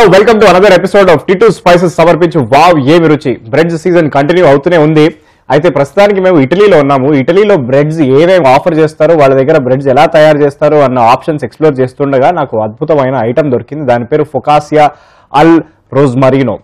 Welcome to another episode of Titu spices సమర్పించు wow ఏమి రుచి బ్రెడ్స్ సీజన్ కంటిన్యూ అవుతూనే ఉంది అయితే ప్రస్తుతానికి మేము ఇటలీలో ఉన్నాము ఇటలీలో బ్రెడ్స్ ఏమేమి ఆఫర్ చేస్తారు వాళ్ళ దగ్గర బ్రెడ్స్ ఎలా తయారు చేస్తారు అన్న ఆప్షన్స్ ఎక్స్ప్లోర్ చేస్తుండగా నాకు అద్భుతమైన ఐటమ్ దొరికింది దాని పేరు ఫొకాసియా అల్ రోజ్మరీనో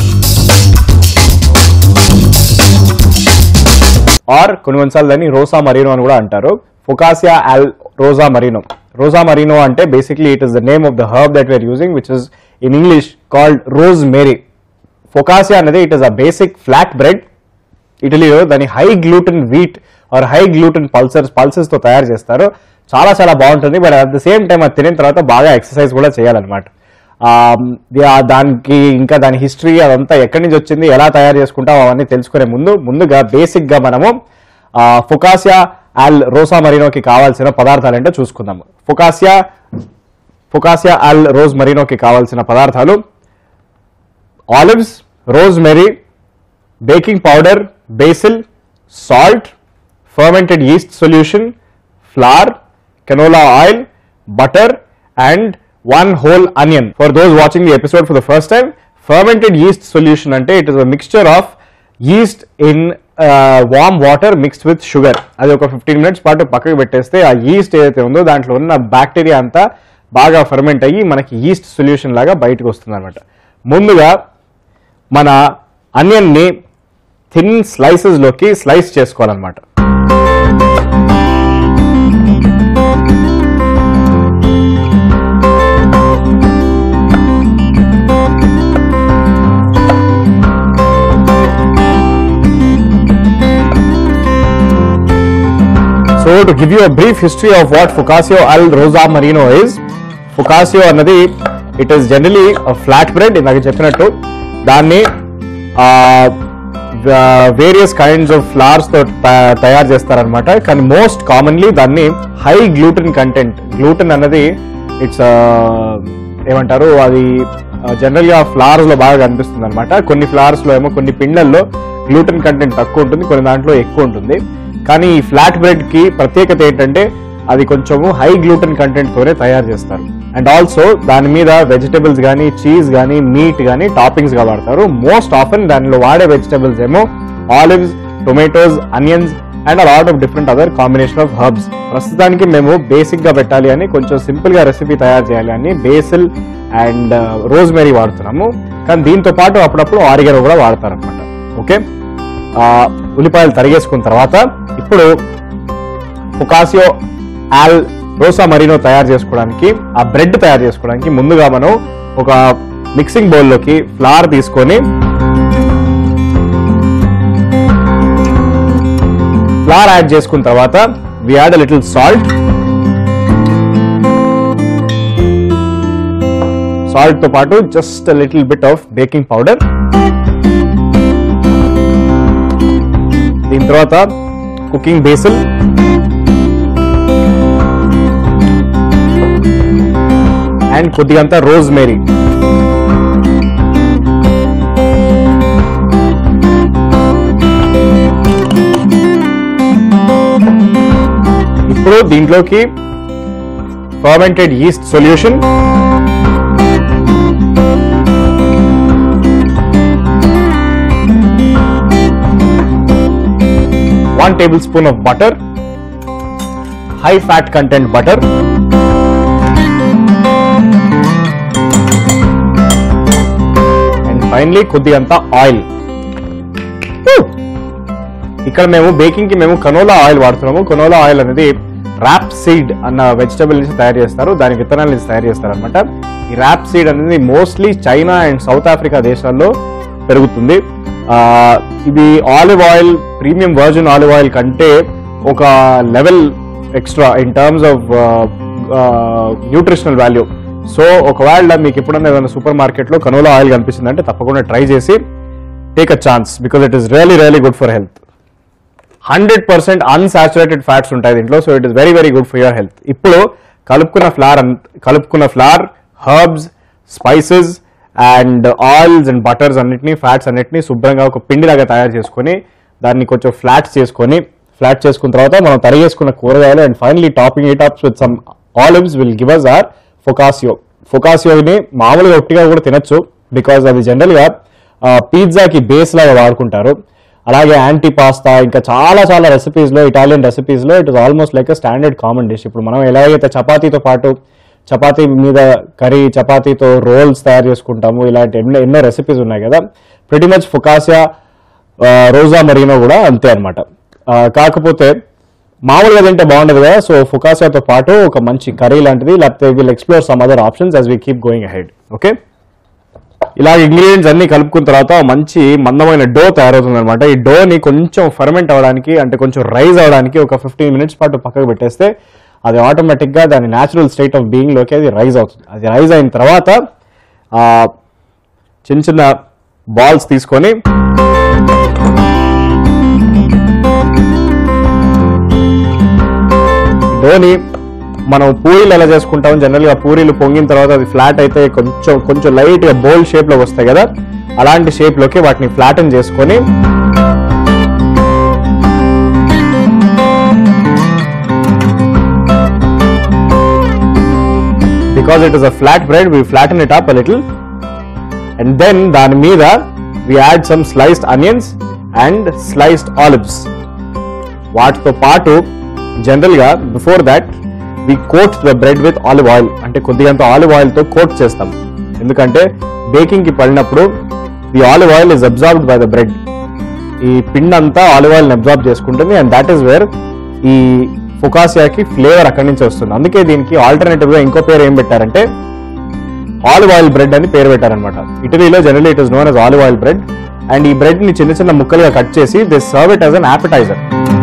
ఆర్ కొన్ని కొన్నిసార్లు దాన్ని రోసా మరీనో అని కూడా అంటారు ఫొకాసియా అల్ రోజా మరీనో రోజా మరీనో అంటే basically it is the name of the herb that we are using which is in English called rosemary focaccia అనేది it is a basic flat bread ఇటలీలో దాని high gluten wheat or high gluten pulsars pulses తో తయారు చేస్తారు చాలా చాలా బాగుంటుంది but at the same time అది తినిన తర్వాత బాగా ఎక్సర్సైజ్ కూడా చేయాలన్నమాట ఆమ్, యా- దానికి ఇంకా దాని హిస్టరీ అదంతా ఎక్కడి నుంచి వచ్చింది ఎలా తయారు చేసుకుంటాం అవన్నీ తెలుసుకునే ముందు ముందుగా బేసిక్ గా మనము ఫొకాసియా ఆల్ రోసా మరీనోకి కావాల్సిన పదార్థాలు ఏంటో చూసుకుందాము ఫొకాసియా ఫొకాసియా ఆల్ రోజ్ మరీనోకి కావాల్సిన పదార్థాలు olives rosemary baking powder basil salt fermented yeast solution flour canola oil butter and one whole onion for those watching the episode for the first time fermented yeast solution అంటే it is a mixture of yeast in warm water mixed with sugar అది ఒక fifteen minutes పాటు పక్కకు పెట్టేస్తే ఆ east ఏదైతే ఉందో దాంట్లో ఉన్న బ్యాక్టీరియా అంతా బాగా ఫర్మెంట్ అయ్యి మనకి ఈస్ట్ సొల్యూషన్ లాగా బయటకు వస్తుంది అనమాట ముందుగా మన అనియన్ ని థిన్ స్లైసెస్ లోకి స్లైస్ చేసుకోవాలన్నమాట so to give you a brief history of what focaccia al rosa marino is focaccia అన్నది it is generally flat bread ఇందాక చెప్పినట్టు దాన్ని వేరియస్ కైండ్స్ ఆఫ్ ఫ్లవర్స్ తో త- తయారు చేస్తారనమాట కానీ మోస్ట్ కామన్లీ దాన్ని హై గ్లూటన్ కంటెంట్ గ్లూటన్ అన్నది ఇట్స్ ఏమంటారు అది జనరల్ గా ఫ్లవర్స్ లో బాగా కనిపిస్తుంది అనమాట కొన్ని ఫ్లవర్స్ లో ఏమో కొన్ని పిండల్లో గ్లూటన్ కంటెంట్ తక్కువ ఉంటుంది కొన్ని దాంట్లో ఎక్కువ ఉంటుంది కానీ ఈ ఫ్లాట్ బ్రెడ్ కి ప్రత్యేకత ఏంటంటే అది కొంచెము హై గ్లూటన్ కంటెంట్ తోనే తయారు చేస్తారు అండ్ ఆల్సో దాని మీద వెజిటబుల్స్ కానీ చీజ్ కానీ మీట్ కానీ టాపింగ్స్ గా వాడతారు మోస్ట్ ఆఫెన్ దానిలో వాడే వెజిటబుల్స్ ఏమో olives tomatoes onions and a lot of different other combination of herbs ప్రస్తుతానికి మేము బేసిక్ గా పెట్టాలి అని కొంచెం సింపుల్ గా రెసిపీ తయారు చేయాలి అని బేసిల్ అండ్ రోజ్ మెరీ వాడుతున్నాము కానీ దీంతో పాటు అప్పుడప్పుడు ఆరిగనో కూడా వాడతారనమాట ఓకే ఆ, ఉల్లిపాయలు తరిగేసుకున్న తర్వాత ఇప్పుడు ఫొకాసియో ఆల్ రోసా మరీనో తయారు చేసుకోవడానికి ఆ బ్రెడ్ తయారు చేసుకోవడానికి ముందుగా మనం ఒక మిక్సింగ్ బౌల్లోకి ఫ్లవర్ తీసుకొని ఫ్లవర్ యాడ్ చేసుకున్న తర్వాత we add little salt salt తో పాటు just little bit of baking powder దీని తర్వాత కుకింగ్ బేసిల్ అండ్ కొద్దిగంత రోజ్ మేరీ ఇప్పుడు దీంట్లోకి fermented yeast solution one tablespoon of butter high fat content butter and finally కొద్దిగంత ఆయిల్ ఇక్కడ మేము బేకింగ్ కి మేము కనోలా ఆయిల్ వాడుతున్నాము కనోలా ఆయిల్ అనేది ర్యాప్ సీడ్ అన్న వెజిటబుల్ నుంచి తయారు చేస్తారు దాని విత్తనాల నుంచి తయారు చేస్తారు అనమాట ఈ ర్యాప్ సీడ్ అనేది mostly China and South Africa దేశాల్లో పెరుగుతుంది ఆ, ఇది olive oil premium virgin olive oil కంటే ఒక level extra in terms of nutritional value so ఒకవేళ మీకు ఎప్పుడన్నా ఏదైనా సూపర్ మార్కెట్లో కనోలా ఆయిల్ కనిపిస్తుందంటే తప్పకుండా ట్రై చేసి take a chance because it is really really good for health hundred percent unsaturated fats ఉంటాయి దీంట్లో so it is very very good for your health ఇప్పుడు కలుపుకున్న ఫ్లార్ కలుపుకున్న flour herbs spices and oils and butters అన్నిటిని fats అన్నిటిని శుభ్రంగా ఒక పిండిలాగా తయారు చేసుకొని దాన్ని కొంచెం ఫ్లాట్స్ చేసుకొని ఫ్లాట్ చేసుకున్న తర్వాత మనం తరిగేసుకున్న కూరగాయలు and finally topping it ups with some olives will give us our focaccia ఫొకాసియోని మామూలుగా ఒట్టిగా కూడా తినొచ్చు బికాజ్ అది జనరల్గా పిజ్జాకి బేస్ లాగా వాడుకుంటారు అలాగే యాంటీ పాస్తా ఇంకా చాలా చాలా రెసిపీస్లో ఇటాలియన్ రెసిపీస్లో it is almost like standard common dish ఇప్పుడు మనం ఎలాగైతే చపాతీతో పాటు చపాతీ మీద కర్రీ చపాతీతో రోల్స్ తయారు చేసుకుంటాము ఇలాంటి ఎన్నో ఎన్నో రెసిపీస్ ఉన్నాయి కదా ప్రతి మచ్ ఫొకాసియా రోజా మరీనో కూడా అంతే అనమాట కాకపోతే మామూలుగా తింటే బాగుండదు కదా సో ఫుకాసాతో పాటు ఒక మంచి కర్రీ లాంటిది లేకపోతే will explore some other options as we keep going ahead okay ఇలా ఇంగ్రీడియంట్స్ అన్ని కలుపుకున్న తర్వాత మంచి మందమైన డో తయారవుతుంది అనమాట ఈ డోని కొంచెం ఫర్మెంట్ అవ్వడానికి అంటే కొంచెం రైజ్ అవ్వడానికి ఒక ఫిఫ్టీన్ మినిట్స్ పాటు పక్కకు పెట్టేస్తే అది ఆటోమేటిక్గా దాని న్యాచురల్ స్టేట్ ఆఫ్ బీయింగ్లోకి అది రైజ్ అవుతుంది అది రైజ్ అయిన తర్వాత ఆ, చిన్న చిన్న బాల్స్ తీసుకొని డోని మనం పూరీలు ఎలా చేసుకుంటాం జనరల్గా పూరీలు పొంగిన తర్వాత అది ఫ్లాట్ అయితే కొంచెం కొంచెం లైట్గా బౌల్ షేప్లో వస్తాయి కదా అలాంటి షేప్లోకి వాటిని ఫ్లాటన్ చేసుకొని because it is a flat bread we flatten it up a little and then దాని మీద we add some sliced onions and sliced olives వాటితో పాటు జనరల్గా before that we coat the bread with olive oil అంటే కొద్దిగంత olive ఆయిల్తో coat చేస్తాం ఎందుకంటే బేకింగ్కి పడినప్పుడు the olive oil is absorbed by the bread ఈ పిండి అంతా ఆలివ్ ఆయిల్ని అబ్జార్బ్ చేసుకుంటుంది అండ్ దాట్ ఈస్ వేర్ ఈ ఫొకాసియాకి ఫ్లేవర్ అక్కడి నుంచి వస్తుంది అందుకే దీనికి ఆల్టర్నేటివ్గా ఇంకో పేరు ఏం పెట్టారంటే ఆలివ్ ఆయిల్ బ్రెడ్ అని పేరు పెట్టారనమాట ఇటలీలో general it is known as olive oil bread and ఈ బ్రెడ్ ని చిన్న చిన్న ముక్కలుగా కట్ చేసి they serve it as an appetizer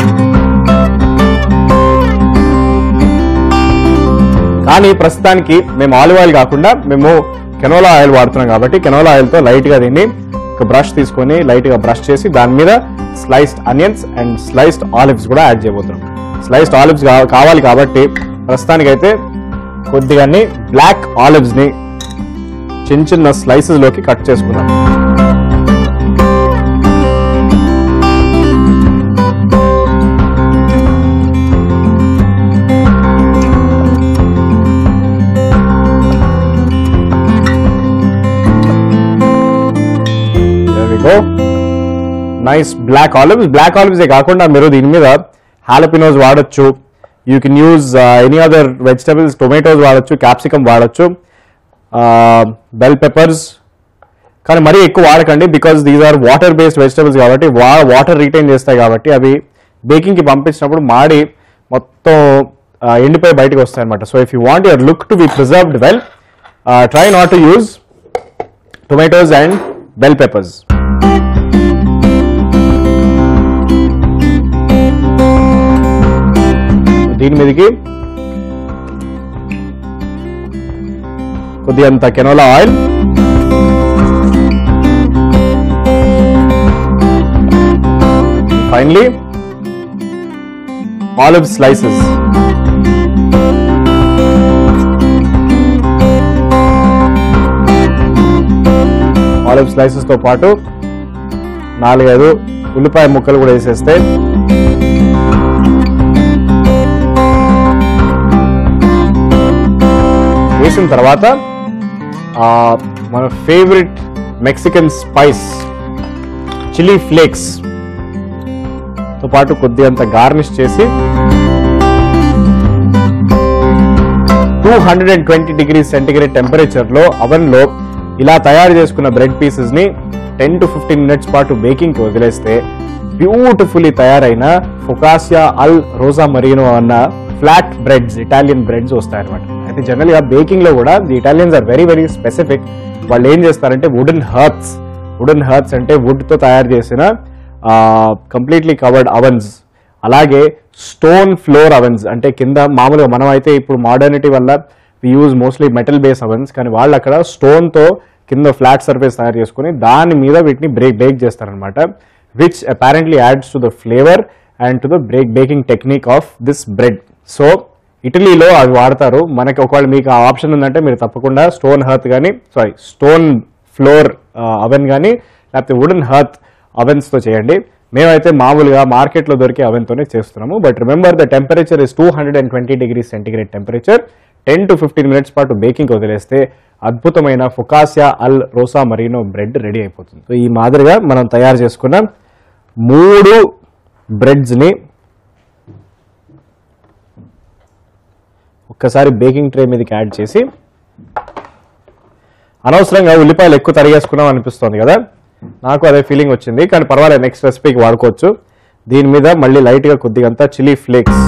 కానీ ప్రస్తుతానికి మేము ఆలివ్ ఆయిల్ కాకుండా మేము కెనోలా ఆయిల్ వాడుతున్నాం కాబట్టి కెనోలా ఆయిల్తో లైట్గా దీన్ని ఒక బ్రష్ తీసుకొని లైట్గా బ్రష్ చేసి దాని మీద sliced onions and sliced olives కూడా యాడ్ చేయబోతున్నాం స్లైస్డ్ ఆలివ్స్ కావాలి కాబట్టి ప్రస్తుతానికైతే కొద్దిగాని బ్లాక్ ఆలివ్స్ ని చిన్న చిన్న స్లైసెస్ లోకి కట్ చేసుకున్నాం nice black olives black olives కాకుండా మీరు దీని మీద హాలపినోస్ వాడొచ్చు you can use any other vegetables tomatoes వాడొచ్చు క్యాప్సికమ్ వాడొచ్చు బెల్ పెప్పర్స్ కానీ మరీ ఎక్కువ వాడకండి because these are water based vegetables కాబట్టి వా వాటర్ రీటైన్ చేస్తాయి కాబట్టి అవి బేకింగ్కి పంపించినప్పుడు మాడి మొత్తం ఆ, ఎండిపోయి బయటకు వస్తాయి అనమాట so if you want your look to be preserved well try not to use tomatoes and bell peppers దీని మీదకి కొద్దిగంత canola oil finally olive slices olive slices తో పాటు నాలుగైదు ఉల్లిపాయ ముక్కలు కూడా వేసేస్తే వేసిన తర్వాత ఆ, మన favourite Mexican spice chilli flakes తో పాటు కొద్దిగంత గార్నిష్ చేసి two hundred and twenty degree centigrade టెంపరేచర్లో లో ఇలా తయారు చేసుకున్న బ్రెడ్ పీసెస్ ని టెన్ టు ఫిఫ్టీన్ మినిట్స్ పాటు బేకింగ్ కి వదిలేస్తే బ్యూటిఫుల్లీ తయారైన ఫొకాసియా అల్ రోజా మరీనో అన్న ఫ్లాట్ బ్రెడ్స్ ఇటాలియన్ బ్రెడ్స్ వస్తాయి అనమాట అయితే జనరల్ గా బేకింగ్ లో కూడా the Italians are very very specific వాళ్ళు ఏం చేస్తారంటే వుడెన్ హర్ట్స్ వుడెన్ హర్ట్స్ అంటే wood తో తయారు చేసిన కంప్లీట్లీ కవర్డ్ అవన్స్ అలాగే స్టోన్ ఫ్లోర్ అవెన్స్ అంటే కింద మామూలుగా మనం అయితే ఇప్పుడు మోడర్నిటీ వల్ల we use mostly metal base ovens కానీ వాళ్ళు అక్కడ స్టోన్తో కింద ఫ్లాట్ సర్ఫేస్ తయారు చేసుకుని దాని మీద వీటిని బ్రేక్ బేక్ చేస్తారనమాట which apparently adds to the flavour and to the break baking technique of this bread so ఇటలీలో అవి వాడతారు మనకి ఒకవేళ మీకు ఆ ఆప్షన్ ఉందంటే మీరు తప్పకుండా స్టోన్ హర్త్ కానీ సారీ స్టోన్ ఫ్లోర్ అవెన్ కానీ లేకపోతే వుడెన్ హర్త్ అవెన్స్తో చేయండి మేమైతే మామూలుగా మార్కెట్లో దొరికే అవెన్తోనే చేస్తున్నాము but remember the temperature is two hundred and twenty degree centigrade temperature ten to fifteen minutes పాటు బేకింగ్ వదిలేస్తే అద్భుతమైన focaccia al rosa marino bread ready అయిపోతుంది సో ఈ మాదిరిగా మనం తయారు చేసుకున్న మూడు బ్రెడ్స్ని ఒక్కసారి బేకింగ్ ట్రే మీదకి యాడ్ చేసి అనవసరంగా ఉల్లిపాయలు ఎక్కువ తరిగేసుకున్నాం అనిపిస్తుంది కదా నాకు అదే ఫీలింగ్ వచ్చింది కానీ పర్వాలేదు నెక్స్ట్ రెసిపీకి వాడుకోవచ్చు దీని మీద మళ్ళీ లైట్గా కొద్దిగంతా చిల్లీ ఫ్లేక్స్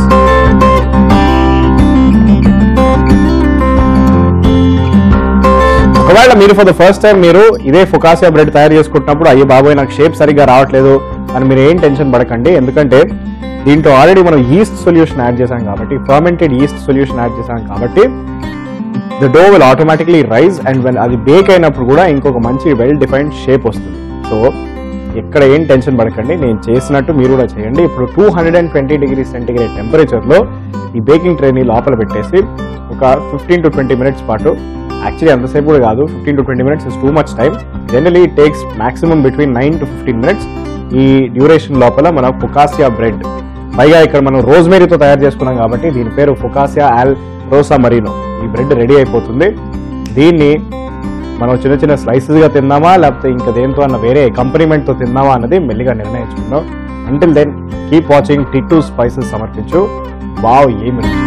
ఒకవేళ మీరు ఫర్ ద ఫస్ట్ టైం మీరు ఇదే ఫొకాసియా బ్రెడ్ తయారు చేసుకుంటున్నప్పుడు అయ్యే బాబోయ్ నాకు షేప్ సరిగ్గా రావట్లేదు అని మీరు ఏం టెన్షన్ పడకండి ఎందుకంటే దీంట్లో ఆల్రెడీ మనం ఈస్ట్ సొల్యూషన్ యాడ్ చేసాం కాబట్టి ఫర్మెంటెడ్ ఈస్ట్ సొల్యూషన్ యాడ్ చేసాం కాబట్టి the dough will automatically rise and when అది బేక్ అయినప్పుడు కూడా ఇంకొక మంచి వెల్ డిఫైన్డ్ షేప్ వస్తుంది సో ఎక్కడ ఏం టెన్షన్ పడకండి నేను చేసినట్టు మీరు కూడా చేయండి ఇప్పుడు two hundred and twenty degree centigrade టెంపరేచర్లో ఈ బేకింగ్ ట్రేని లోపల పెట్టేసి ఒక ఫిఫ్టీన్ టు ట్వంటీ మినిట్స్ పాటు యాక్చువల్లీ అంతసేపు కూడా కాదు fifteen to twenty minutes is too much time generally it takes maximum between nine to fifteen minutes ఈ డ్యూరేషన్ లోపల మన ఫుకాసియా బ్రెడ్ పైగా ఇక్కడ మనం రోజ్మేరీతో తయారు చేసుకున్నాం కాబట్టి దీని పేరు ఫుకాసియా ఆల్ రోసా మరీనో ఈ బ్రెడ్ రెడీ అయిపోతుంది దీన్ని మనం చిన్న చిన్న slices గా తిందామా లేకపోతే ఇంకా దేంతో అన్న వేరే accompaniment తో తిందామా అన్నది మెల్లిగా నిర్ణయించుకుందాం until then keep watching T two spices సమర్పించు వావ్ ఏమి రుచి.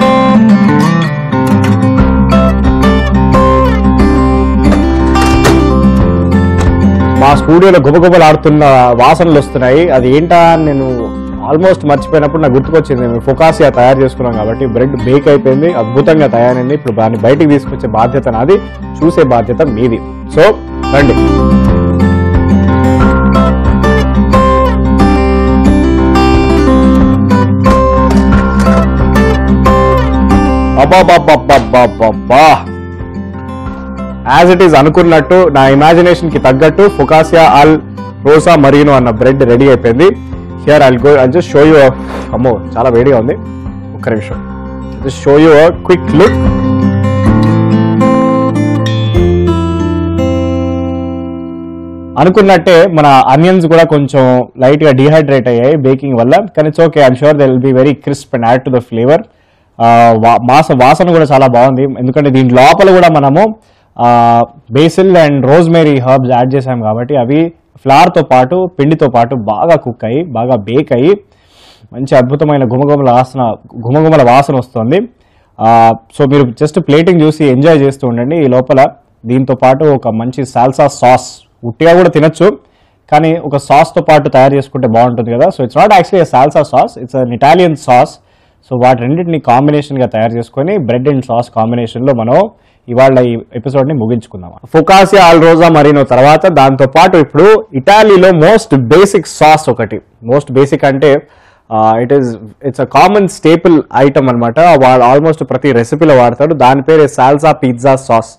మా స్టూడియోలో గుబగుబలు ఆడుతున్న వాసనలు వస్తున్నాయి అది ఏంటా అని నేను ఆల్మోస్ట్ మర్చిపోయినప్పుడు నాకు గుర్తుకొచ్చింది మేము ఫొకాసియా తయారు చేసుకున్నాం కాబట్టి బ్రెడ్ బేక్ అయిపోయింది అద్భుతంగా తయారైంది ఇప్పుడు దాన్ని బయటికి తీసుకొచ్చే బాధ్యత నాది చూసే బాధ్యత మీది సో రండి అబ్బాబ్బాబ్బాబ్బాబ్బా యాజ్ ఇట్ ఈస్ అనుకున్నట్టు నా ఇమాజినేషన్ కి తగ్గట్టు ఫొకాసియా ఆల్ రోసా మరీనో అన్న బ్రెడ్ రెడీ అయిపోయింది here I'll go I just show you అమ్మో చాలా వేడిగా ఉంది ఒక్క నిమిషం just show you quick look అనుకున్నట్టే మన అనియన్స్ కూడా కొంచెం లైట్ గా డిహైడ్రేట్ అయ్యాయి బేకింగ్ వల్ల కానీ it's okay I'm sure they will be very crisp and add to the flavour మాస వాసన కూడా చాలా బాగుంది ఎందుకంటే దీని లోపల కూడా మనము basil and rosemary herbs add చేసాం కాబట్టి అవి ఫ్లవర్ తో పాటు పిండితో పాటు బాగా కుక్ అయ్యి బాగా బేక్ అయ్యి మంచి అద్భుతమైన గుమగుమల వాసన గుమగుమల వాసన వస్తుంది సో మీరు జస్ట్ ప్లేటింగ్ చూసి ఎంజాయ్ చేస్తూ ఉండండి ఈ లోపల దీంతో పాటు ఒక మంచి సాల్సా సాస్ ఉట్టిగా కూడా తినొచ్చు కానీ ఒక సాస్తో పాటు తయారు చేసుకుంటే బాగుంటుంది కదా so it's not actually salsa sauce it's an Italian sauce so వాటి రెండింటిని కాంబినేషన్గా తయారు చేసుకొని బ్రెడ్ అండ్ సాస్ కాంబినేషన్లో మనం ఇవాళ ఈ ఎపిసోడ్ని ముగించుకుందాం ఫొకాసియా ఆల్ రోజా మరీనో తర్వాత దాంతో పాటు ఇప్పుడు ఇటాలీలో మోస్ట్ బేసిక్ సాస్ ఒకటి మోస్ట్ బేసిక్ అంటే it is it's a common staple item అనమాట వాళ్ళు ఆల్మోస్ట్ ప్రతి రెసిపీలో వాడతాడు దాని పేరు salsa pizza sauce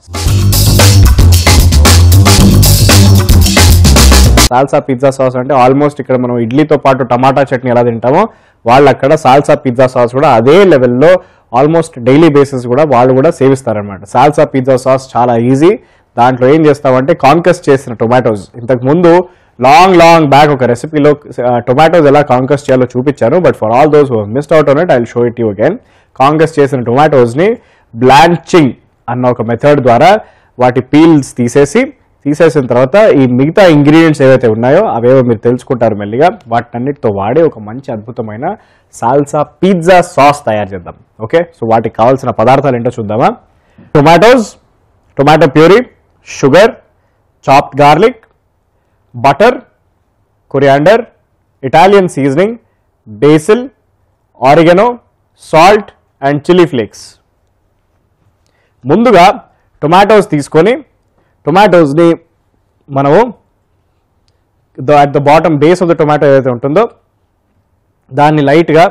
salsa pizza sauce అంటే ఆల్మోస్ట్ ఇక్కడ మనం ఇడ్లీతో పాటు టమాటా చట్నీ ఎలా తింటామో వాళ్ళు అక్కడ సాల్సా పిజ్జా సాస్ కూడా అదే లెవెల్లో ఆల్మోస్ట్ డైలీ బేసిస్ కూడా వాళ్ళు కూడా సేవిస్తారనమాట సాల్సా పిజ్జా సాస్ చాలా ఈజీ దాంట్లో ఏం చేస్తామంటే కాంకస్ట్ చేసిన టొమాటోస్ ఇంతకు ముందు లాంగ్ లాంగ్ బ్యాక్ ఒక రెసిపీలో టొమాటోస్ ఎలా కాంకస్ట్ చేయాలో చూపించాను but for all those missed out on it I show it you again concasse చేసిన టొమాటోస్ని బ్లాంచింగ్ అన్న ఒక మెథడ్ ద్వారా వాటి పీల్స్ తీసేసి తీసేసిన తర్వాత ఈ మిగతా ఇంగ్రీడియంట్స్ ఏవైతే ఉన్నాయో అవేవో మీరు తెలుసుకుంటారు మెల్లిగా వాటన్నిటితో వాడి ఒక మంచి అద్భుతమైన సాల్సా పిజ్జా సాస్ తయారు చేద్దాం ఓకే సో వాటికి కావాల్సిన పదార్థాలు ఏంటో చూద్దామా tomatoes tomato puree sugar chopped garlic butter coriander Italian seasoning basil oregano salt and chilli flakes ముందుగా టొమాటోస్ తీసుకొని టొమాటోస్ని మనము at the bottom base of the tomato ఏదైతే ఉంటుందో దాన్ని లైట్గా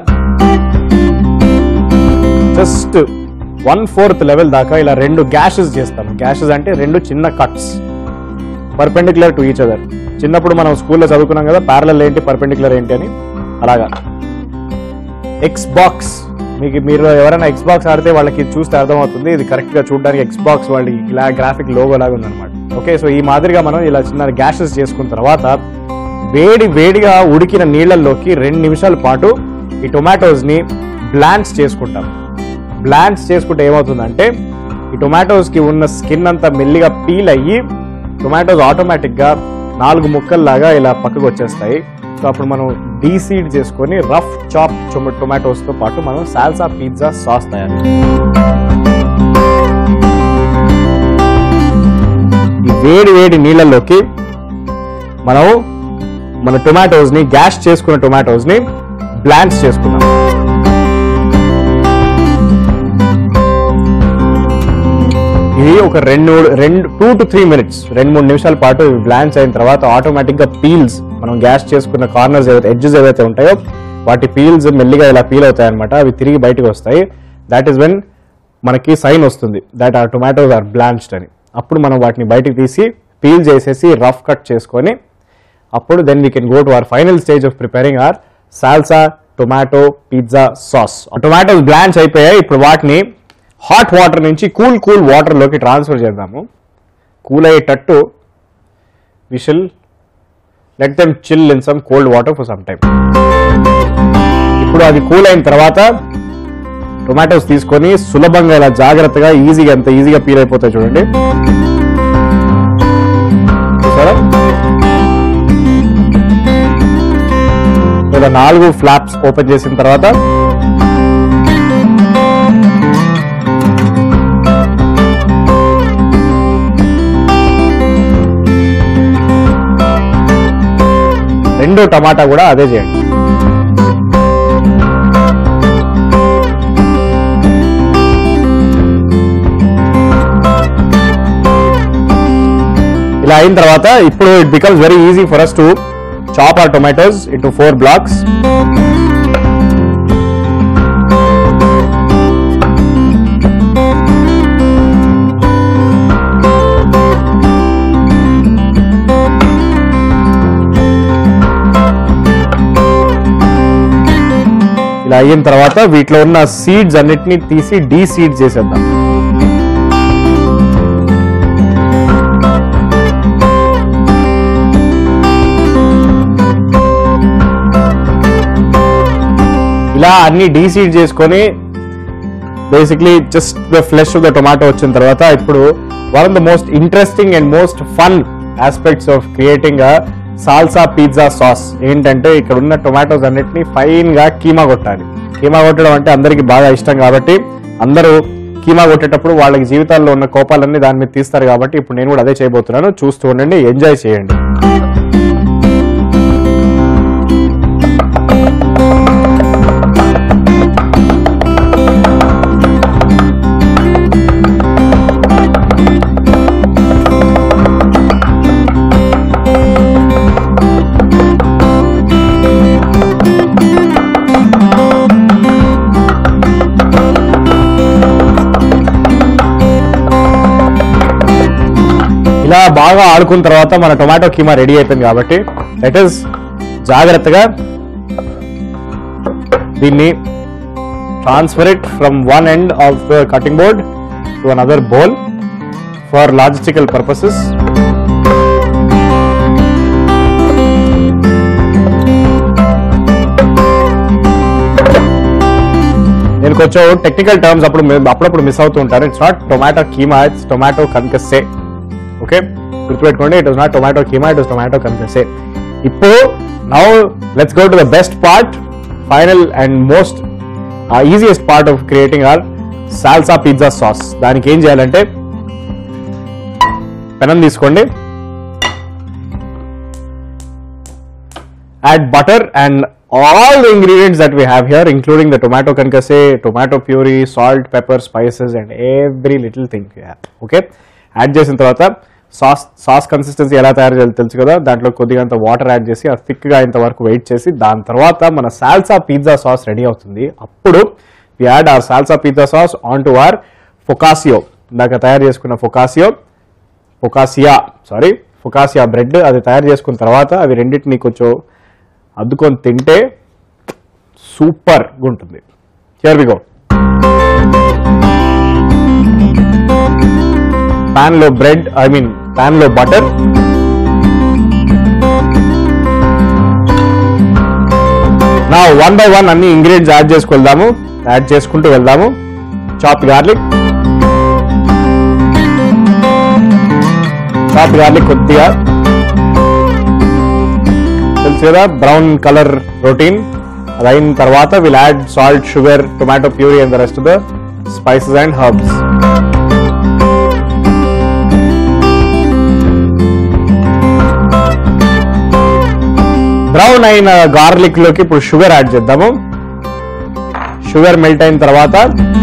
జస్ట్ వన్ ఫోర్త్ లెవెల్ దాకా ఇలా రెండు గ్యాషెస్ చేస్తాము గ్యాషెస్ అంటే రెండు చిన్న cuts perpendicular to each other చిన్నప్పుడు మనం స్కూల్లో చదువుకున్నాం కదా ప్యారలల్ ఏంటి పర్పెండిక్యులర్ ఏంటి అని అలాగా ఎక్స్ బాక్స్ మీకు మీరు ఎవరైనా ఎక్స్ బాక్స్ ఆడితే వాళ్ళకి ఇది చూస్తే అర్థమవుతుంది ఇది కరెక్ట్ గా చూడడానికి ఎక్స్ బాక్స్ వాళ్ళ ఇలా గ్రాఫిక్ లోగో లాగా ఉందన్నమాట ఓకే సో ఈ మాదిరిగా మనం ఇలా చిన్న గ్యాషెస్ చేసుకున్న తర్వాత వేడి వేడిగా ఉడికిన నీళ్ళల్లోకి రెండు నిమిషాల పాటు ఈ టొమాటోస్ ని బ్లాంచ్ చేసుకుంటాం బ్లాంచ్ చేసుకుంటే ఏమవుతుందంటే ఈ టొమాటోస్కి ఉన్న స్కిన్ అంతా మెల్లిగా పీల్ అయ్యి టొమాటోస్ ఆటోమేటిక్గా నాలుగు ముక్కల్లాగా ఇలా పక్కకు వచ్చేస్తాయి సో అప్పుడు మనం డీసీడ్ చేసుకొని రఫ్ చాప్ టొమాటోస్తో పాటు మనం సాల్సా పిజ్జా సాస్ తయారు ఈ వేడి వేడి నీళ్ళల్లోకి మనం మన టొమాటోస్ ని గ్యాస్ చేసుకున్న టొమాటోస్ ని బ్లాంచ్ చేసుకున్నాం ఇది ఒక రెండు రెండు టూ టు త్రీ మినిట్స్ రెండు మూడు నిమిషాల పాటు ఇవి బ్లాంచ్ అయిన తర్వాత ఆటోమేటిక్ గా పీల్స్ మనం గ్యాస్ చేసుకున్న కార్నర్స్ ఏవైతే ఎడ్జెస్ ఏవైతే ఉంటాయో వాటి పీల్స్ మెల్లిగా ఇలా పీల్ అవుతాయి అనమాట అవి తిరిగి బయటకు వస్తాయి దాట్ ఈస్ వెన్ మనకి సైన్ వస్తుంది that are tomatoes are blanched అని అప్పుడు మనం వాటిని బయటికి తీసి పీల్ చేసేసి రఫ్ కట్ చేసుకొని అప్పుడు then we can go to our final stage of preparing our salsa tomato pizza sauce tomatoes blanch అయిపోయాయి ఇప్పుడు వాటిని హాట్ వాటర్ నుంచి కూల్ కూల్ వాటర్లోకి ట్రాన్స్ఫర్ చేద్దాము కూల్ అయ్యేటట్టు we chill let them chill in some cold water for some time ఇప్పుడు అది cool అయిన తర్వాత టొమాటోస్ తీసుకొని సులభంగా ఇలా జాగ్రత్తగా ఈజీగా ఎంత ఈజీగా పీల్ అయిపోతాయి చూడండి చూసారా ఇలా నాలుగు ఫ్లాప్స్ ఓపెన్ చేసిన తర్వాత రెండో టమాటా కూడా అదే చేయండి ఇలా అయిన తర్వాత ఇప్పుడు it becomes very easy for us to chop our tomatoes into four blocks ఇలా అయిన తర్వాత వీటిలో ఉన్న సీడ్స్ అన్నిటిని తీసి డీ సీడ్ చేసేద్దాం ఇలా అన్ని డీసీడ్ చేసుకొని basically just the flesh of the tomato వచ్చిన తర్వాత ఇప్పుడు one of the most interesting and most fun aspects of creating salsa pizza sauce ఏంటంటే ఇక్కడ ఉన్న టొమాటోస్ అన్నిటిని ఫైన్ గా కీమా కొట్టాలి కీమా కొట్టడం అంటే అందరికి బాగా ఇష్టం కాబట్టి అందరూ కీమా కొట్టేటప్పుడు వాళ్ళకి జీవితాల్లో ఉన్న కోపాలన్నీ దాని మీద తీస్తారు కాబట్టి ఇప్పుడు నేను కూడా అదే చేయబోతున్నాను చూస్తూ ఉండండి ఎంజాయ్ చేయండి ఇలా బాగా ఆడుకున్న తర్వాత మన టొమాటో కీమా రెడీ అయిపోయింది కాబట్టి దట్ ఈస్ జాగ్రత్తగా దీన్ని transfer it from one end of the cutting board to another bowl for logistical purposes నేను కొంచెం టెక్నికల్ టర్మ్స్ అప్పుడు మీ- అప్పుడప్పుడు మిస్ అవుతూ ఉంటాను it's not tomato keema it's tomato concasse okay గుర్తుపెట్టుకోండి it was not tomato keema it was tomato concasse ఇప్పుడు now let's go to the best part final and most easiest part of creating our salsa pizza sauce దానికి ఏం చేయాలంటే పెనం తీసుకోండి add butter and all the ingredients that we have here including the tomato concasse tomato puree salt pepper spices and every little thing we have okay add చేసిన తర్వాత sauce sauce consistency ఎలా తయారు చేయాలో తెలుసు కదా దాంట్లో కొద్దిగా అంత వాటర్ యాడ్ చేసి అది థిక్గా అయ్యేంత వరకు వెయిట్ చేసి దాని తర్వాత మన సాల్సా పిజ్జా సాస్ రెడీ అవుతుంది అప్పుడు we add our salsa pizza sauce onto our focaccia ఇందాక తయారు చేసుకున్న ఫొకాసియో ఫొకాసియా సారీ ఫొకాసియా బ్రెడ్ అది తయారు చేసుకున్న తర్వాత అవి రెండింటిని కొంచెం అద్దుకొని తింటే సూపర్ ఉంటుంది హియర్ వి గో పాన్ లో బ్రెడ్ ఐ మీన్ పాన్ లో బటర్ నా వన్ బై వన్ అన్ని ఇంగ్రీడియంట్స్ యాడ్ చేసుకెళ్దాము యాడ్ చేసుకుంటూ వెళ్దాము చాప్ గార్లిక్ చాప్ గార్లిక్ కొద్దిగా తెలుసు కదా బ్రౌన్ కలర్ ప్రోటీన్ అది అయిన తర్వాత will add salt sugar tomato puree and the rest the spices and herbs brown అయిన గార్లిక్ లోకి ఇప్పుడు షుగర్ యాడ్ చేద్దాము షుగర్ మెల్ట్ అయిన తర్వాత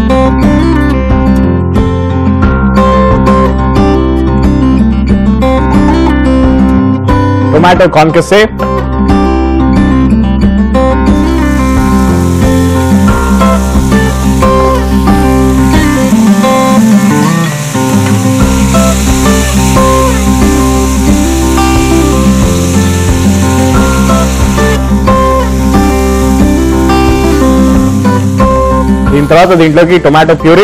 టొమాటో కాన్కసే దీని తర్వాత దీంట్లోకి టొమాటో ప్యూరీ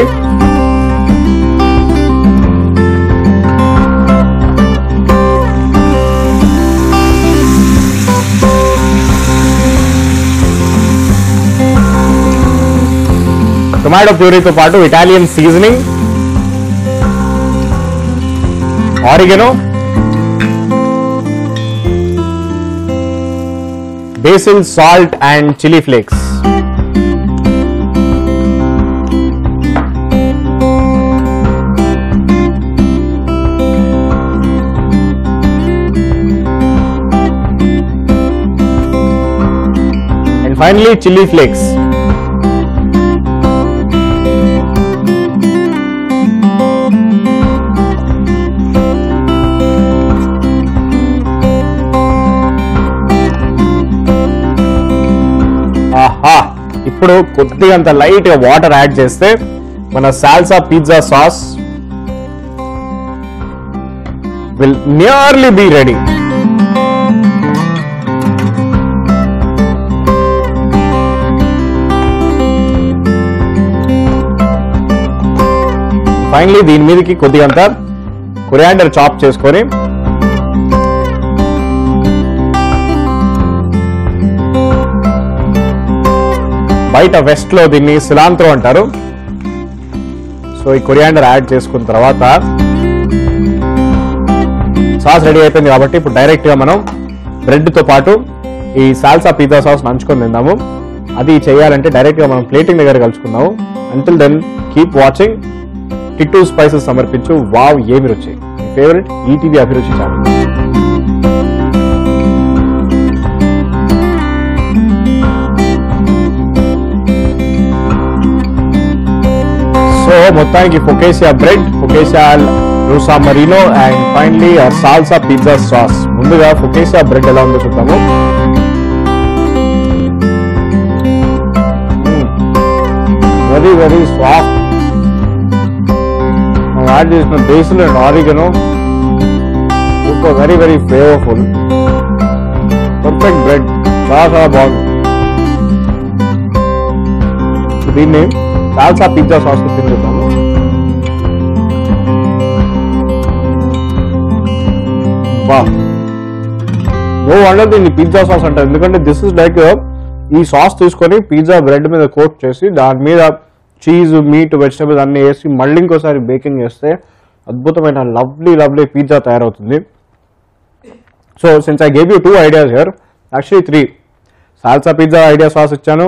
టొమాటో ప్యూరీతో పాటు Italian seasoning oregano basil salt and chilli flakes and finally chili flakes ఆహా ఇప్పుడు కొద్దిగా అంత లైట్ గా వాటర్ యాడ్ చేస్తే మన salsa pizza sauce will nearly be ready finally దీని మీదకి కొద్దిగా అంత కొరియాండర్ చాప్ చేసుకొని బయట వెస్ట్ లో దీన్ని సిలాంత్రో అంటారు సో ఈ కొరియాండర్ యాడ్ చేసుకున్న తర్వాత సాస్ రెడీ అయిపోయింది కాబట్టి ఇప్పుడు డైరెక్ట్ గా మనం బ్రెడ్ తో పాటు ఈ సాల్సా పిజ్జా సాస్ నంచుకొని తిందాము అది చేయాలంటే డైరెక్ట్ గా మనం ప్లేటింగ్ దగ్గర కలుసుకుందాము అంటిల్ దెన్ కీప్ వాచింగ్ టిట్టు స్పైసెస్ సమర్పించు వావ్ ఏమి రుచి మీ favourite ETV Abhiruchi channel so మొత్తానికి focaccia bread focaccia rosa marino and finally salsa pizza sauce ముందుగా ఫొకేసియా బ్రెడ్ ఎలా ఉందో చూద్దాము వెరీ వెరీ సాఫ్ట్ మనం యాడ్ చేసిన basil and oregano super very very flavourful perfect bread చాలా చాలా బాగుంది దీన్ని సాల్సా పిజ్జా సాస్ తింటున్నాము బా నో వండర్ దీన్ని పిజ్జా సాస్ అంటారు ఎందుకంటే దిస్ ఇస్ లైక్ ఈ సాస్ తీసుకొని పిజ్జా బ్రెడ్ మీద కోట్ చేసి దాని మీద చీజ్ మీట్ వెజిటబుల్స్ అన్ని వేసి మళ్ళీ ఇంకోసారి బేకింగ్ చేస్తే అద్భుతమైన లవ్లీ లవ్లీ పిజ్జా తయారవుతుంది so since I gave you two ideas here actually three salsa pizza idea sauce ఇచ్చాను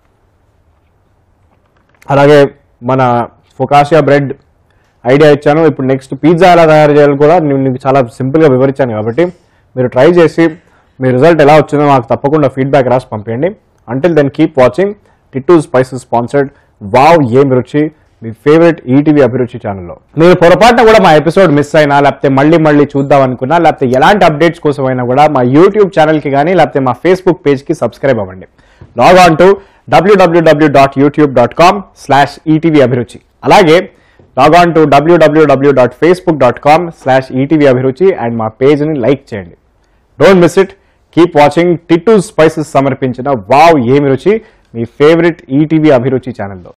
అలాగే మన ఫొకాసియా బ్రెడ్ ఐడియా ఇచ్చాను ఇప్పుడు నెక్స్ట్ పిజ్జా ఎలా తయారు చేయాలో కూడా నేను మీకు చాలా సింపుల్గా వివరించాను కాబట్టి మీరు ట్రై చేసి మీ రిజల్ట్ ఎలా వచ్చిందో మాకు తప్పకుండా ఫీడ్బ్యాక్ రాసి పంపించండి అంటిల్ దెన్ కీప్ వాచింగ్ టిట్టు స్పైసెస్ స్పాన్సర్డ్ వావ్ ఏం రుచి మీ ఫేవరెట్ ఈటీవీ అభిరుచి ఛానల్లో మీరు పొరపాటున కూడా మా ఎపిసోడ్ మిస్ అయినా లేకపోతే మళ్ళీ మళ్ళీ చూద్దాం అనుకున్నా లేకపోతే ఎలాంటి అప్డేట్స్ కోసం అయినా కూడా మా యూట్యూబ్ ఛానల్కి కానీ లేకపోతే మా ఫేస్బుక్ పేజ్కి సబ్స్క్రైబ్ అవ్వండి లాగ్ ఆన్ టు డబ్ల్యూడబ్ల్యూడబ్ల్యూ dot YouTube dot com slash ETV Abhiruchi అలాగే లాగ్ ఆన్ టు డబ్ల్యూడబ్ల్యూడబ్ల్యూ dot Facebook dot com slash ETV Abhiruchi and మా పేజ్ని లైక్ చేయండి don't miss it keep watching టిట్టు స్పైసెస్ సమర్పించిన వావ్ ఏమి రుచి మీ ఫేవరెట్ ఈటీవీ అభిరుచి ఛానల్లో